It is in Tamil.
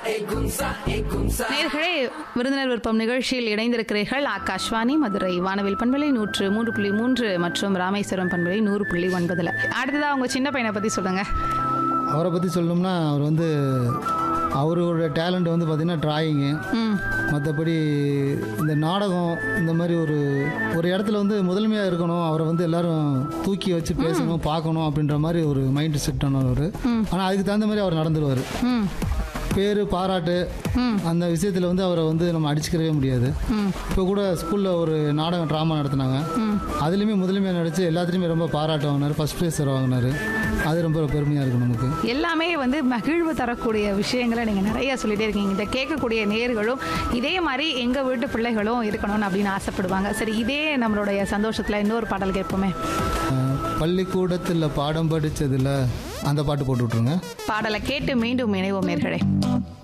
நேர்களே விருந்தினர் விருப்பம் நிகழ்ச்சியில் இணைந்திருக்கிறீர்கள் ஆகாஷ்வாணி மதுரை வானவில் பண்பலை நூற்று மூன்று புள்ளி மூன்று மற்றும் ராமேஸ்வரம் பண்பலை நூறு புள்ளி ஒன்பதுல அடுத்ததா உங்க சின்ன பையனை பத்தி சொல்லுங்க அவரை பற்றி சொல்லணும்னா அவர் வந்து அவரோட டேலண்ட் வந்து பார்த்திங்கன்னா ட்ராயிங்கு ம் மற்றபடி இந்த நாடகம் இந்த மாதிரி ஒரு ஒரு இடத்துல வந்து முதன்மையாக இருக்கணும் அவரை வந்து எல்லாரும் தூக்கி வச்சு பேசணும் பார்க்கணும் அப்படின்ற மாதிரி ஒரு மைண்ட் செட் ஆனவர் ஆனால் அதுக்கு தகுந்த மாதிரி அவர் நடந்துருவார் ம் பேர் பாராட்டு அந்த விஷயத்தில் வந்து அவரை வந்து நம்ம அடிச்சுக்கிறவே முடியாது இப்போ கூட ஸ்கூலில் ஒரு நாடகம் ட்ராமா நடத்தினாங்க அதுலேயுமே முதன்மையாக நடித்து எல்லாத்துலேயுமே ரொம்ப பாராட்டு வாங்கினார் ஃபஸ்ட் ப்ரைஸ் வாங்கினார் அது ரொம்ப பெருமையாக இருக்கும் நமக்கு எல்லாமே வந்து மகிழ்வு தரக்கூடிய விஷயங்களை நீங்க நிறைய சொல்லிட்டே இருக்கீங்க இதை கேட்கக்கூடிய நேர்களும் இதே மாதிரி எங்க வீட்டு பிள்ளைகளும் இருக்கணும்னு அப்படின்னு ஆசைப்படுவாங்க சரி இதே நம்மளுடைய சந்தோஷத்துல இன்னொரு பாடல் கேட்போமே அஹ், பள்ளிக்கூடத்தில் பாடம் படித்ததில் அந்த பாட்டு போட்டு விட்ருங்க பாடலை கேட்டு மீண்டும் இணைவோம் நேர்களே